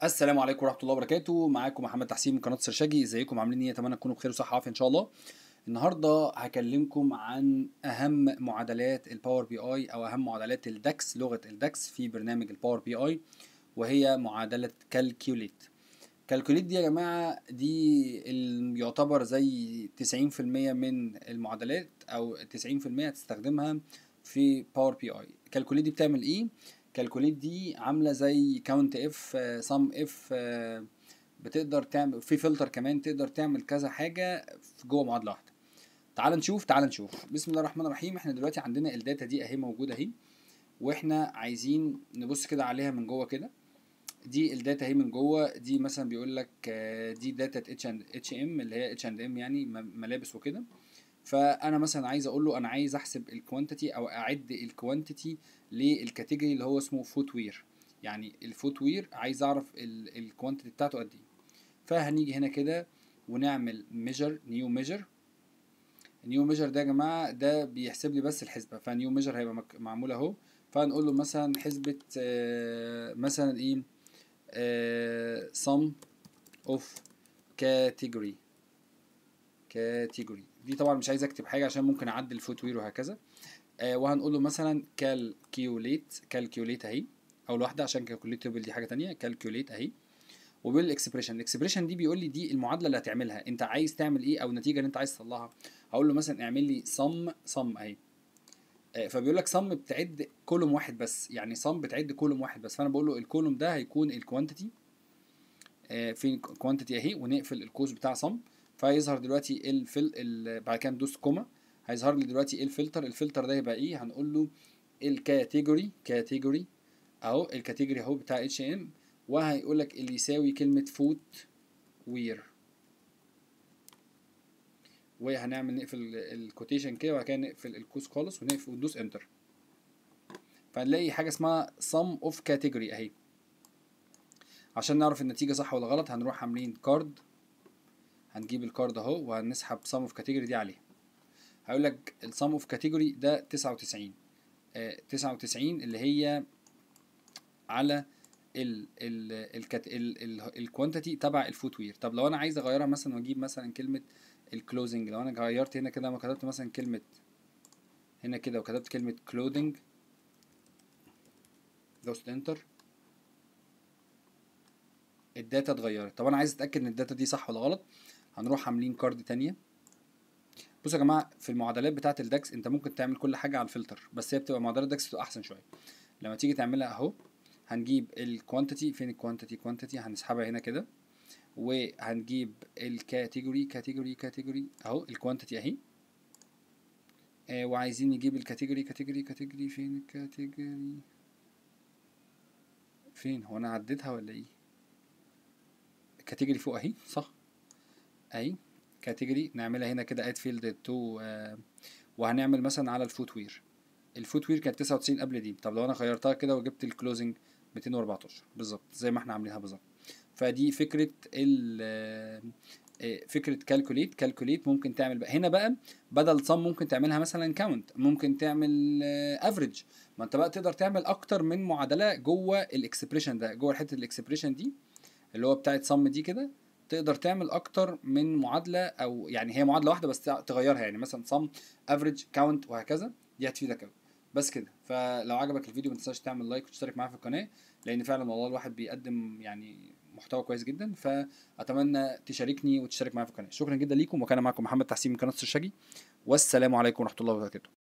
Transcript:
السلام عليكم ورحمه الله وبركاته معاكم محمد تحسين من قناه سرشاجي ازيكم عاملين ايه اتمنى تكونوا بخير وصحه وعافيه ان شاء الله النهارده هكلمكم عن اهم معادلات الباور بي اي او اهم معادلات الداكس لغه الداكس في برنامج الباور بي اي وهي معادله كالكيوليت كالكوليت دي يا جماعه دي ال- يعتبر زي 90% من المعادلات او 90% هتستخدمها في باور بي اي كالكوليت دي بتعمل ايه كالكوليت دي عامله زي كاونت اف سم اف بتقدر تعمل في فلتر كمان تقدر تعمل كذا حاجه في جوه معادله واحده تعال نشوف تعال نشوف بسم الله الرحمن الرحيم احنا دلوقتي عندنا الداتا دي اهي موجوده اهي واحنا عايزين نبص كده عليها من جوه كده دي الداتا اهي من جوه دي مثلا بيقول لك آه، دي داتا اتش اند اتش ام اللي هي اتش اند ام يعني م- ملابس وكده فانا مثلا عايز اقول له انا عايز احسب الكوانتيتي او اعد الكوانتيتي للكاتيجوري اللي هو اسمه فوت وير يعني الفوت وير عايز اعرف الكوانتيتي بتاعته قد ايه فهنيجي هنا كده ونعمل ميجر نيو ميجر نيو ميجر ده يا جماعه ده بيحسب لي بس الحسبه فنيو ميجر هيبقى مك- معمول اهو فهنقول له مثلا حسبه آه، مثلا ايه آه، sum of category category دي طبعا مش عايز اكتب حاجه عشان ممكن اعدل الفوت وير وهكذا آه وهنقول له مثلا calculate calculate اهي اول واحده عشان calculate دي حاجه تانية calculate اهي وبالاكسبريشن الاكسبريشن دي بيقول لي دي المعادله اللي هتعملها انت عايز تعمل ايه او النتيجه اللي انت عايز تطلعها هقول له مثلا اعمل لي sum sum اهي آه، فبيقول لك sum بتعد كولوم واحد بس يعني sum بتعد كولوم واحد بس فانا بقول له الكولوم ده هيكون الكوانتيتي في كوانتيتي اهي ونقفل القوس بتاع sum فيظهر دلوقتي الفل ال- بعد كده ندوس كوما هيظهر لي دلوقتي ايه الفلتر الفلتر ده يبقى ايه هنقول له الكاتيجوري كاتيجوري اهو الكاتيجوري اهو بتاع اتش ام وهيقول لك اللي يساوي كلمه فوت وير وهنعمل نقفل الكوتيشن كده وبعد كده نقفل القوس خالص ونقفل وندوس انتر فهنلاقي حاجه اسمها sum of category اهي عشان نعرف النتيجه صح ولا غلط هنروح عاملين كارد هنجيب الكارد اهو وهنسحب sum of category دي عليه هيقول لك السم اوف كاتيجوري ده 99 آه 99 اللي هي على ال ال الكت ال ال الكوانتيتي تبع الفوت وير طب لو انا عايز اغيرها مثلا واجيب مثلا كلمه الكلوزنج لو انا غيرت هنا كده لما كتبت مثلا كلمه هنا كده وكتبت كلمه كلودنج دوست انتر الداتا اتغيرت طب انا عايز اتاكد ان الداتا دي صح ولا غلط هنروح عاملين كارد تانية بصوا يا جماعه في المعادلات بتاعه الداكس انت ممكن تعمل كل حاجه على الفلتر بس هي بتبقى معادلات داكس بتبقى احسن شويه لما تيجي تعملها اهو هنجيب الكوانتيتي فين الكوانتيتي كوانتيتي هنسحبها هنا كده وهنجيب الكاتيجوري كاتيجوري كاتيجوري اهو الكوانتيتي اهي آه وعايزين نجيب الكاتيجوري كاتيجوري كاتيجوري فين الكاتيجوري فين هو انا عديتها ولا ايه الكاتيجوري فوق اهي صح اهي كاتيجوري نعملها هنا كده اد فيلد تو وهنعمل مثلا على الفوت وير الفوت وير كانت 99 قبل دي طب لو انا غيرتها كده وجبت الكلوزنج 214 بالظبط زي ما احنا عاملينها بالظبط فدي فكره ال آه، آه، فكره كالكوليت كالكوليت ممكن تعمل بقى هنا بقى بدل صم ممكن تعملها مثلا كاونت ممكن تعمل افريج ما انت بقى تقدر تعمل اكتر من معادله جوه الاكسبريشن ده جوه حته الاكسبريشن دي اللي هو بتاعت صم دي كده تقدر تعمل اكتر من معادله او يعني هي معادله واحده بس تغيرها يعني مثلا صم افريج كاونت وهكذا دي هتفيدك قوي بس كده فلو عجبك الفيديو ما تنساش تعمل لايك وتشترك معايا في القناه لان فعلا والله الواحد بيقدم يعني محتوى كويس جدا فاتمنى تشاركني وتشترك معايا في القناه شكرا جدا ليكم وكان معكم محمد تحسين من قناه الشاجي والسلام عليكم ورحمه الله وبركاته